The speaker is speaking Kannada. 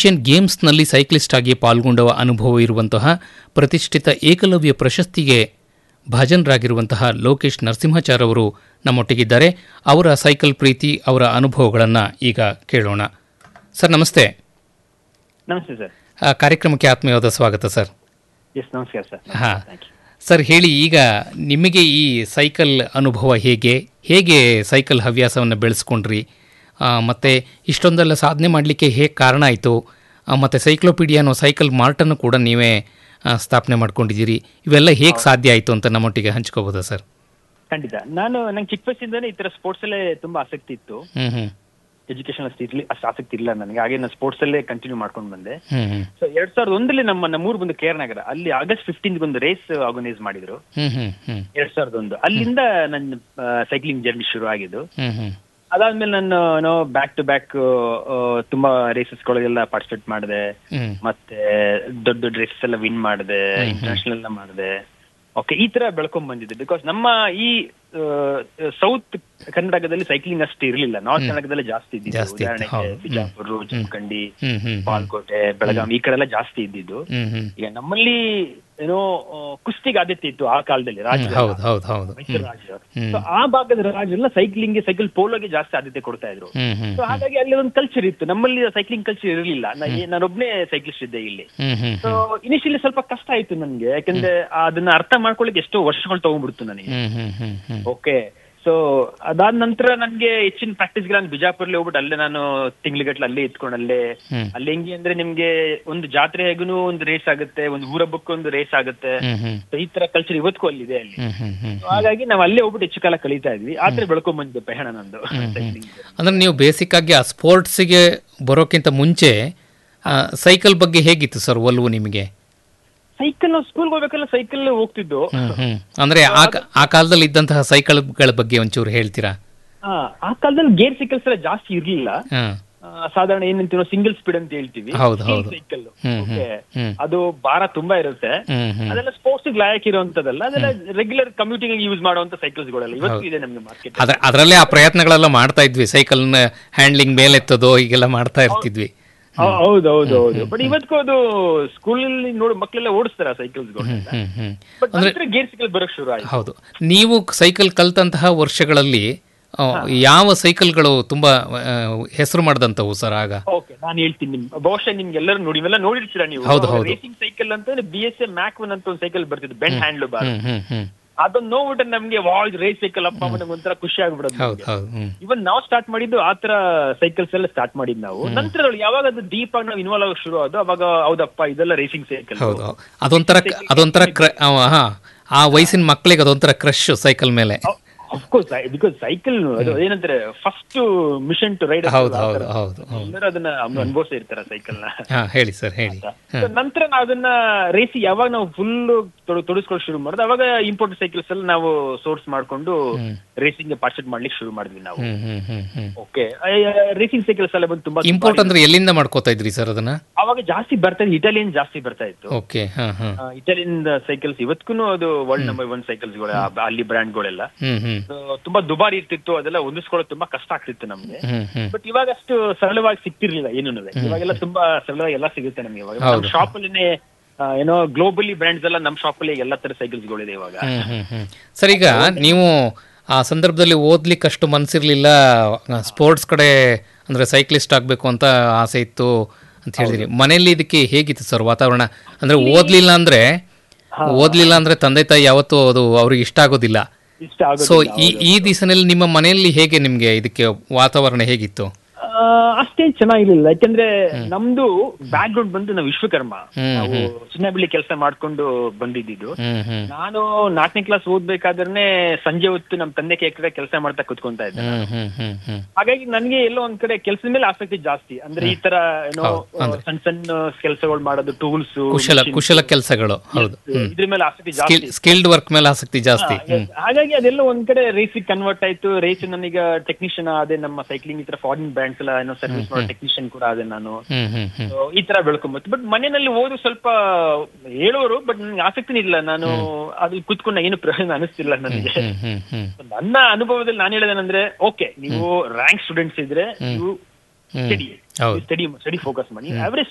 ಏಷ್ಯನ್ ಗೇಮ್ಸ್ನಲ್ಲಿ ಸೈಕ್ಲಿಸ್ಟ್ ಆಗಿ ಪಾಲ್ಗೊಂಡ ಅನುಭವ ಇರುವಂತಹ ಪ್ರತಿಷ್ಠಿತ ಏಕಲವ್ಯ ಪ್ರಶಸ್ತಿಗೆ ಭಾಜನರಾಗಿರುವಂತಹ ಲೋಕೇಶ್ ನರಸಿಂಹಾಚಾರ್ ಅವರು ನಮ್ಮೊಟ್ಟಿಗಿದ್ದಾರೆ ಅವರ ಸೈಕಲ್ ಪ್ರೀತಿ ಅವರ ಅನುಭವಗಳನ್ನು ಈಗ ಕೇಳೋಣ ಸರ್ ನಮಸ್ತೆ ನಮಸ್ತೆ ಸರ್ ಆ, ಕಾರ್ಯಕ್ರಮಕ್ಕೆ ಆತ್ಮೀಯವಾದ ಸ್ವಾಗತ ಸರ್ ಎಸ್ ನಮಸ್ಕಾರ ಸರ್ ಹಾ ಸರ್ ಹೇಳಿ ಈಗ ನಿಮಗೆ ಈ ಸೈಕಲ್ ಅನುಭವ ಹೇಗೆ ಹೇಗೆ ಸೈಕಲ್ ಹವ್ಯಾಸವನ್ನು ಬೆಳೆಸ್ಕೊಂಡ್ರಿ ಆ, ಮತ್ತೆ ಇಷ್ಟೊಂದೆಲ್ಲ ಸಾಧನೆ ಮಾಡಲಿಕ್ಕೆ ಹೇಗೆ ಕಾರಣ ಆಯಿತು ಮತ್ತು ಸೈಕ್ಲೋಪೀಡಿಯಾ ಅನ್ನೋ ಸೈಕಲ್ ಮಾರ್ಟನ್ನು ಕೂಡ ನೀವೇ ಆ, ಸ್ಥಾಪನೆ ಮಾಡ್ಕೊಂಡಿದ್ದೀರಿ ಇವೆಲ್ಲ ಹೇಗೆ ಸಾಧ್ಯ ಆಯಿತು ಅಂತ ನಮ್ಮೊಟ್ಟಿಗೆ ಹಂಚ್ಕೋಬೋದಾ ಸರ್ ಖಂಡಿತ ನಾನು ನಂಗೆ ಚಿಕ್ಕ ವಯಸ್ಸಿಂದಾನೆ ಈ ತರ ಸ್ಪೋರ್ಟ್ಸ್ ಅಲ್ಲೇ ತುಂಬಾ ಆಸಕ್ತಿ ಇತ್ತು ಹ್ಞೂ ಹ್ಞೂ ಎಜುಕೇಶನ್ ಅಷ್ಟು ಇರ್ಲಿ ಅಷ್ಟು ಆಸಕ್ತಿ ಇಲ್ಲ ನನಗೆ ಹಾಗೆ ನಾನು ಸ್ಪೋರ್ಟ್ಸ್ ಅಲ್ಲೇ ಕಂಟಿನ್ಯೂ ಮಾಡ್ಕೊಂಡು ಬಂದೆ ಹ್ಞೂ ಹ್ಞೂ ಸೊ ಎರಡ್ ಸಾವಿರದ ಒಂದಲ್ಲಿ ನಮ್ಮ ನಮ್ಮೂರು ಬಂದು ಕೇರ್ ನಗರ ಅಲ್ಲಿ ಆಗಸ್ಟ್ ಫಿಫ್ಟೀನ್ ಒಂದು ರೇಸ್ ಆರ್ಗನೈಸ್ ಮಾಡಿದ್ರು ಹ್ಞೂ ಹ್ಞೂ ಹ್ಞೂ ಎರಡ್ ಸಾವಿರದ ಒಂದು ಅಲ್ಲಿಂದ ನನ್ನ ಸೈಕ್ಲಿಂಗ್ ಜರ್ನಿ ಶುರು ಆಗಿದ್ದು ಹ್ಞೂ ಹ್ಞೂ ಅದಾದ್ಮೇಲೆ ನಾನು ಏನೋ ಬ್ಯಾಕ್ ಟು ಬ್ಯಾಕ್ ತುಂಬಾ ರೇಸಸ್ ಗಳಿಗೆಲ್ಲ ಪಾರ್ಟಿಸಿಪೇಟ್ ಮಾಡಿದೆ ಹ್ಞೂ ಮತ್ತೆ ದೊಡ್ಡ ದೊಡ್ಡ ರೇಸಸ್ ಎಲ್ಲ ವಿನ್ ಮಾಡಿದೆ ಇಂಟರ್ನ್ಯಾಷನಲ್ ಎಲ್ಲ ಮಾಡಿದೆ ಓಕೆ ಈ ತರ ಬೆಳ್ಕೊಂಡ್ ಬಂದಿದೆ ಬಿಕಾಸ್ ನಮ್ಮ ಈ ಸೌತ್ ಕರ್ನಾಟಕದಲ್ಲಿ ಸೈಕ್ಲಿಂಗ್ ಅಷ್ಟು ಇರ್ಲಿಲ್ಲ ನಾರ್ತ್ ಕರ್ನಾಟಕದಲ್ಲಿ ಜಾಸ್ತಿ ಇದ್ದಿದ್ದು ಜಾಸ್ತಿ ಇತ್ತು, ಉದಾಹರಣೆಗೆ ಹೌದು. ಬಿಜಾಪುರ ಜಮಖಂಡಿ ಹ್ಞೂ ಹ್ಞೂ ಬಾಲ್ಕೋಟೆ ಬೆಳಗಾವಿ ಈ ಕಡೆ ಎಲ್ಲ ಜಾಸ್ತಿ ಇದ್ದಿದ್ದು ಹ್ಞೂ ಹ್ಞೂ ಈಗ ನಮ್ಮಲ್ಲಿ ಏನೋ ಆ, ಕುಸ್ತಿಗೆ ಆದ್ಯತೆ ಇತ್ತು ಆ ಕಾಲದಲ್ಲಿ ರಾಜ ಹೌದು ಹೌದು ಹೌದು ಮೈಸೂರು ರಾಜ ಹ್ಮ್. So ಆ ಭಾಗದ ರಾಜರೆಲ್ಲ ಸೈಕ್ಲಿಂಗ್ ಸೈಕಲ್ ಪೋಲೋಗೆ ಜಾಸ್ತಿ ಆದ್ಯತೆ ಕೊಡ್ತಾ ಇದ್ರು ಹ್ಞೂ ಹ್ಞೂ ಸೊ ಹಾಗಾಗಿ ಅಲ್ಲಿ ಒಂದು ಕಲ್ಚರ್ ಇತ್ತು ನಮ್ಮಲ್ಲಿ ಸೈಕ್ಲಿಂಗ್ ಕಲ್ಚರ್ ಇರಲಿಲ್ಲ ನಾನೊಬ್ನೇ ಸೈಕ್ಲಿಸ್ಟ್ ಇದ್ದೆ ಇಲ್ಲಿ ಹ್ಞೂ ಹ್ಞೂ ಸೊ ಇನಿಷಿಯಲಿ ಸ್ವಲ್ಪ ಕಷ್ಟ ಆಯ್ತು ನನ್ಗೆ ಯಾಕಂದ್ರೆ ಅದನ್ನ ಅರ್ಥ ಮಾಡ್ಕೊಳ್ಳಿಕ್ಕೆ ಎಷ್ಟೋ ವರ್ಷಗಳು ತಗೊಂಡ್ಬಿಡ್ತು ನನಗೆ ಹ್ಞೂ ಹ್ಞೂ ಹ್ಞೂ ಹ್ಞೂ ಓಕೆ ಸೊ ಅದಾದ ನಂತರ ನನ್ಗೆ ಹೆಚ್ಚಿನ ಪ್ರಾಕ್ಟೀಸ್ ನಾನು ಬಿಜಾಪುರಲ್ಲಿ ಹೋಗ್ಬಿಟ್ಟು ಅಲ್ಲೇ ನಾನು ತಿಂಗ್ಳಿಗಟ್ಲೆ ಅಲ್ಲೇ ಇತ್ಕೊಂಡು ಅಲ್ಲೇ ಹ್ಮ್. ಅಲ್ಲಿ ಹೆಂಗೆ ಅಂದ್ರೆ ನಿಮ್ಗೆ ಒಂದು ಜಾತ್ರೆ ಹೇಗೂ ಒಂದು ರೇಸ್ ಆಗುತ್ತೆ ಒಂದು ಊರಬ್ಬಕ್ಕೂ ಒಂದು ರೇಸ್ ಆಗುತ್ತೆ ಹ್ಞೂ ಹ್ಞೂ So ಈ ತರ ಕಲ್ಚರ್ ಇವತ್ತಿಗೂ ಅಲ್ಲಿದೆ ಅಲ್ಲಿ ಹ್ಞೂ ಹ್ಞೂ ಹ್ಞೂ So ಹಾಗಾಗಿ ನಾವು ಅಲ್ಲೇ ಹೋಗ್ಬಿಟ್ಟು ಹೆಚ್ಚು ಕಾಲ ಕಳೀತಾ ಇದ್ವಿ ಆದ್ರೆ ಬೆಳ್ಕೊಂಡ್ ಬಂದಿದ್ದೆ ಪಯಣ ನಂದು cycling. ಅಂದ್ರೆ ನೀವು ಬೇಸಿಕ್ ಆಗಿ ಆ ಸ್ಪೋರ್ಟ್ಸಿಗೆ ಬರೋಕ್ಕಿಂತ ಮುಂಚೆ ಆ, ಸೈಕಲ್ ಬಗ್ಗೆ ಹೇಗಿತ್ತು ಸರ್ ಒಲವು ನಿಮಗೆ ಸೈಕಲ್ ನಾವು ಸ್ಕೂಲ್ಗೆ ಹೋಗ್ಬೇಕಲ್ಲ ಸೈಕಲ್ ಹೋಗ್ತಿದ್ದು ಹ್ಮ್ ಹ್ಮ್ ಅಂದ್ರೆ ಆ ಕ- ಆ ಕಾಲದಲ್ಲಿ ಇದ್ದಂತಹ ಸೈಕಲ್ಗಳ ಬಗ್ಗೆ ಒಂಚೂರು ಹೇಳ್ತೀರಾ ಆ, ಆ ಕಾಲದಲ್ಲಿ ಗೇರ್ ಸೈಕಲ್ಸ್ ಎಲ್ಲ ಜಾಸ್ತಿ ಇರ್ಲಿಲ್ಲ ಹಾ ಆ, ಸಾಧಾರಣ ಏನಂತೀವಿ ಸಿಂಗಲ್ ಸ್ಪೀಡ್ ಅಂತ ಹೇಳ್ತೀವಿ ಹೌದು, ಹೌದು. ಸೈಕಲ್ ಹ್ಮ್, ಹ್ಮ್, ಹ್ಮ್. ಅದು ಭಾರ ತುಂಬಾ ಇರುತ್ತೆ ಹ್ಮ್ ಹ್ಮ್ ಅದೆಲ್ಲ ಸ್ಪೋರ್ಟ್ಸ್ ಲಾಯಕ್ ಇರುವಂತದಲ್ಲ ಅದೆಲ್ಲ ರೆಗ್ಯುಲರ್ ಕಮ್ಯೂಟಿಂಗ್ ಯೂಸ್ ಮಾಡುವಂತ ಸೈಕಲ್ಸ್ ಗಳೆಲ್ಲ ಇವತ್ತು ಇದೆ ನಮ್ಗೆ ಮಾರ್ಕೆಟ್ ಅದ್ರ ಅದರಲ್ಲೇ ಆ ಪ್ರಯತ್ನಗಳೆಲ್ಲ ಮಾಡ್ತಾ ಇದ್ವಿ ಸೈಕಲ್ನ ಹ್ಯಾಂಡ್ಲಿಂಗ್ ಮೇಲೆತ್ತೋದು ಹೀಗೆಲ್ಲ ಮಾಡ್ತಾ ಇರ್ತಿದ್ವಿ ಹೌದು ಹೌದು ಹೌದು ಬಟ್ ಇವತ್ತಿಗೂ ಅದು ಸ್ಕೂಲ್ ನೋಡಿ ಮಕ್ಕಳೆಲ್ಲ ಓಡಿಸ್ತಾರ ಸೈಕಲ್ಸ್ ಹ್ಮ್ ಹ್ಮ್ ಹ್ಮ್ ಬಟ್ ನಂತರ ಗೇರ್ ಸೈಕಲ್ ಬರೋಕ್ ಶುರು ಆಯ್ತು ಹೌದು ನೀವು ಸೈಕಲ್ ಕಲ್ತಂತಹ ವರ್ಷಗಳಲ್ಲಿ ಆ, ಯಾವ ಸೈಕಲ್ಗಳು ತುಂಬಾ ಹೆಸರು ಮಾಡಿದಂಥವು ಸರ್ ಆಗ ಓಕೆ ನಾನು ಹೇಳ್ತೀನಿ ನಿಮ್ ಬಹುಶಃ ನಿಮ್ಗೆ ಎಲ್ಲರೂ ನೋಡಿ ಇವೆಲ್ಲ ನೋಡಿರ್ತೀರಾ ನೀವು ಹೌದು, ಹೌದು. ರೇಸಿಂಗ್ ಸೈಕಲ್ ಅಂತ B S A Mach one ಅಂತ ಒಂದು ಸೈಕಲ್ ಬರ್ತಿತ್ತು ಬೆಂಡ್ ಹ್ಯಾಂಡ್ಲ್ ಬಾರ್ ಹ್ಮ್ ಹ್ಮ್ ಹ್ಮ್ ಅದನ್ನ ನೋಡ್ಬಿಟ್ರೆ ನಮ್ಗೆ ವಾ ಇದು ರೇಸ್ ಸೈಕಲ್ ಅಪ್ಪ ನಮ್ಗೆ ಒಂಥರ ಖುಷಿ ಆಗ್ಬಿಡೋದು ಹೌದು ಹೌದು ಹ್ಮ್ ಇವನ್ ನಾವು ಸ್ಟಾರ್ಟ್ ಮಾಡಿದ್ದು ಆ ತರ ಸೈಕಲ್ಸ್ ಎಲ್ಲ ಸ್ಟಾರ್ಟ್ ಮಾಡಿದ್ ನಾವು ನಂತರ ಯಾವಾಗ ಅದು ಡೀಪ್ ಆಗಿ ನಾವು ಇನ್ವಾಲ್ವ್ ಆಗಿ ಶುರು ಆದ ಅವಾಗ ಹೌದಪ್ಪ ಇದೆಲ್ಲ ರೇಸಿಂಗ್ ಸೈಕಲ್ ಹೌದು ಅದೊಂಥರ ಅದೊಂಥರ ಕ್ರ- ಅವ, ಹಾ ಆ ವಯಸ್ಸಿನ ಮಕ್ಕಳಿಗೆ ಅದೊಂಥರ ಕ್ರಶ್ ಸೈಕಲ್ ಮೇಲೆ ಅಫ್ಕೋರ್ಸ್ ಬಿಕಾಸ್ ಸೈಕಲ್ ಅದು ಏನಂತಾರೆ ಫಸ್ಟ್ ಮಿಷನ್ ಟು ರೈಡ್ ಹೌದು ಹೌದು ಹೌದು ಹೌದು ಎಲ್ಲರೂ ಅದನ್ನ ಅನುಭವಿಸ್ತಾ ಇರ್ತಾರ ಸೈಕಲ್ ನ ಹಾ ಹೇಳಿ ಸರ್ ಹೇಳಿ So, ನಂತರ ನಾವು ಅದನ್ನ ರೇಸಿ ಯಾವಾಗ ನಾವು ಫುಲ್ ತೊಡಸ್ಕೊಳ್ಳೋಕೆ ಶುರು ಮಾಡಿದ್ರೆ ಅವಾಗ ಇಂಪೋರ್ಟ್ ಸೈಕಲ್ಸ್ ಎಲ್ಲ ನಾವು ಸೋರ್ಸ್ ಮಾಡ್ಕೊಂಡು ರೇಸಿಂಗ್ ಪಾರ್ಟಿಸಿಪೇಟ್ ಮಾಡ್ಲಿಕ್ಕೆ ಶುರು ಮಾಡಿದ್ವಿ ನಾವು ಹ್ಮ್ ಹ್ಮ್ ಹ್ಮ್ ಹ್ಮ್ ಓಕೆ ರೇಸಿಂಗ್ ಸೈಕಲ್ಸ್ ಎಲ್ಲ ಬಂದು ತುಂಬಾ ಇಂಪೋರ್ಟ್ ಅಂದ್ರೆ ಎಲ್ಲಿಂದ ಮಾಡ್ಕೋತಾ ಇದ್ರಿ ಸರ್ ಅದನ್ನ ಅವಾಗ ಜಾಸ್ತಿ ಬರ್ತಾ ಇತ್ತು ಇಟಾಲಿಯನ್ ಜಾಸ್ತಿ ಬರ್ತಾ ಇತ್ತು ಓಕೆ ಹಾ ಹಾ ಇಟಾಲಿಯನ್ ಸೈಕಲ್ಸ್ ಇವತ್ತಿಗೂ ಅದು ವರ್ಲ್ಡ್ ನಂಬರ್ ಒನ್ ಸೈಕಲ್ಸ್ ಗಳು ಆ- ಅಲ್ಲಿ ಬ್ರ್ಯಾಂಡ್ಗಳೆಲ್ಲ ಹ್ಮ್ ಹ್ಮ್ ತುಂಬಾ ದುಬಾರಿ ಇರ್ತಿತ್ತು ಅದೆಲ್ಲ ಹೊಂದಿಸ್ಕೊಳ್ಳೋದು ತುಂಬಾ ಕಷ್ಟ ಆಗ್ತಿತ್ತು ನಮ್ಗೆ ಹ್ಮ್ ಹ್ಮ್ ಬಟ್ ಇವಾಗ ಅಷ್ಟು ಸರಳವಾಗಿ ಸಿಗ್ತಿರ್ಲಿಲ್ಲ ಏನು ಇವಾಗೆಲ್ಲ ತುಂಬಾ ಸರಳವಾಗಿ ಎಲ್ಲ ಸಿಗುತ್ತೆ ನಮ್ಗೆ ಇವಾಗ ನಮ್ಮ ಶಾಪ್ ಅಲ್ಲಿನೇ ಆ, ಏನೋ ಗ್ಲೋಬಲಿ ಬ್ರ್ಯಾಂಡ್ಸ್ ಎಲ್ಲ ನಮ್ಮ ಶಾಪ್ ಅಲ್ಲಿ ಎಲ್ಲಾ ತರ ಸೈಕಲ್ಸ್ ಗಳಿದೆ ಇವಾಗ ಹ್ಮ್ ಹ್ಮ್ ಹ್ಮ್ ಸರ್ ಈಗ ನೀವು ಆ ಸಂದರ್ಭದಲ್ಲಿ ಓದ್ಲಿಕ್ಕೆ ಅಷ್ಟು ಮನ್ಸಿರ್ಲಿಲ್ಲ ಸ್ಪೋರ್ಟ್ಸ್ ಕಡೆ ಅಂದ್ರೆ ಸೈಕ್ಲಿಸ್ಟ್ ಆಗ್ಬೇಕು ಅಂತ ಆಸೆ ಇತ್ತು ಅಂತ ಹೇಳಿದ್ರಿ ಮನೆಯಲ್ಲಿ ಇದಕ್ಕೆ ಹೇಗಿತ್ತು ಸರ್ ವಾತಾವರಣ ಅಂದ್ರೆ ಓದ್ಲಿಲ್ಲ ಅಂದ್ರೆ ಓದ್ಲಿಲ್ಲ ಅಂದ್ರೆ ತಂದೆ ತಾಯಿ ಯಾವತ್ತೂ ಅದು ಅವ್ರಿಗೆ ಇಷ್ಟ ಆಗೋದಿಲ್ಲ ಇಷ್ಟ ಆಗೋದು ಸೊ ಈ ಈ ದಿವಸನಲ್ಲಿ ನಿಮ್ಮ ಮನೆಯಲ್ಲಿ ಹೇಗೆ ನಿಮ್ಗೆ ಇದಕ್ಕೆ ವಾತಾವರಣ ಹೇಗಿತ್ತು ಆ, ಅಷ್ಟೇನ್ ಚೆನ್ನಾಗಿರ್ಲಿಲ್ಲ ಯಾಕಂದ್ರೆ ನಮ್ದು ಬ್ಯಾಕ್ ಗ್ರೌಂಡ್ ಬಂದು ನಾವು ವಿಶ್ವಕರ್ಮ ನಾವು ಚಿನ್ನಬಿಳಿ ಕೆಲಸ ಮಾಡ್ಕೊಂಡು ಬಂದಿದ್ದು ಹ್ಮ್ ಹ್ಮ್ ನಾನು ನಾಲ್ಕನೇ ಕ್ಲಾಸ್ ಓದ್ಬೇಕಾದ್ರೆ ಸಂಜೆ ಹೊತ್ತು ನಮ್ಮ ತಂದೆ ಕಡೆ ಕೆಲಸ ಮಾಡ್ತಾ ಕುತ್ಕೊಂತಾ ಇದ್ದೆ ಹ್ಮ್ ಹ್ಮ್ ಹ್ಮ್ ಹ್ಮ್ ಹಾಗಾಗಿ ನನ್ಗೆ ಎಲ್ಲೋ ಒಂದ್ ಕಡೆ ಕೆಲಸದ ಮೇಲೆ ಆಸಕ್ತಿ ಜಾಸ್ತಿ ಅಂದ್ರೆ ಈ ತರ ಏನೋ ಸಣ್ಣ ಸಣ್ಣ ಕೆಲಸಗಳು ಮಾಡೋದು ಟೂಲ್ಸ್ ಕುಶಲ ಕುಶಲ ಕೆಲಸಗಳು ಹೌದು ಇದ್ರ ಮೇಲೆ ಆಸಕ್ತಿ ಜಾಸ್ತಿ ಸ್ಕಿಲ್ಡ್ ವರ್ಕ್ ಮೇಲೆ ಆಸಕ್ತಿ ಜಾಸ್ತಿ ಹ್ಮ್ ಹಾಗಾಗಿ ಅದೆಲ್ಲ ಒಂದ್ ಕಡೆ ರೇಸಿಗೆ ಕನ್ವರ್ಟ್ ಆಯ್ತು ರೇಸ್ ನನಗ ಟೆಕ್ನಿಷಿಯನ್ ಆದೆ ನಮ್ಮ ಸೈಕ್ಲಿಂಗ್ ಈ ತರ ಫಾರಿನ್ ಬ್ರ್ಯಾಂಡ್ಸ್ ಎಲ್ಲ ಏನೋ ಸರ್ವಿಸ್ ಮಾಡೋ ಟೆಕ್ನಿಷಿಯನ್ ಕೂಡ ಆದೆ ನಾನು ಹ್ಮ್ ಹ್ಮ್ ಹ್ಮ್ So, ಈ ತರ ಬೆಳ್ಕೊಂಬತ್ತು ಬಟ್ ಮನೆಯಲ್ಲಿ ಓದು ಸ್ವಲ್ಪ ಹೇಳೋರು ಬಟ್ ನನ್ಗೆ ಆಸಕ್ತಿನೇ ಇಲ್ಲ ನಾನು ಅದ್ರಲ್ಲಿ ಕುತ್ಕೊಂಡ ಏನು ಪ್ರಯೋಜನ ಅನಿಸ್ತಿಲ್ಲ ನನಗೆ ಹ್ಮ್ ಹ್ಮ್ ಹ್ಮ್ ನನ್ನ ಅನುಭವದಲ್ಲಿ ನಾನು ಹೇಳೋದೇನಂದ್ರೆ ಓಕೆ ನೀವು ರ್ಯಾಂಕ್ ಸ್ಟೂಡೆಂಟ್ಸ್ ಇದ್ರೆ ನೀವು ಹ್ಮ್ ಸ್ಟಡಿ ಹೌದು ಸ್ಟಡಿ ಸ್ಟಡಿ ಫೋಕಸ್ ಮಾಡಿ ಅವರೇಜ್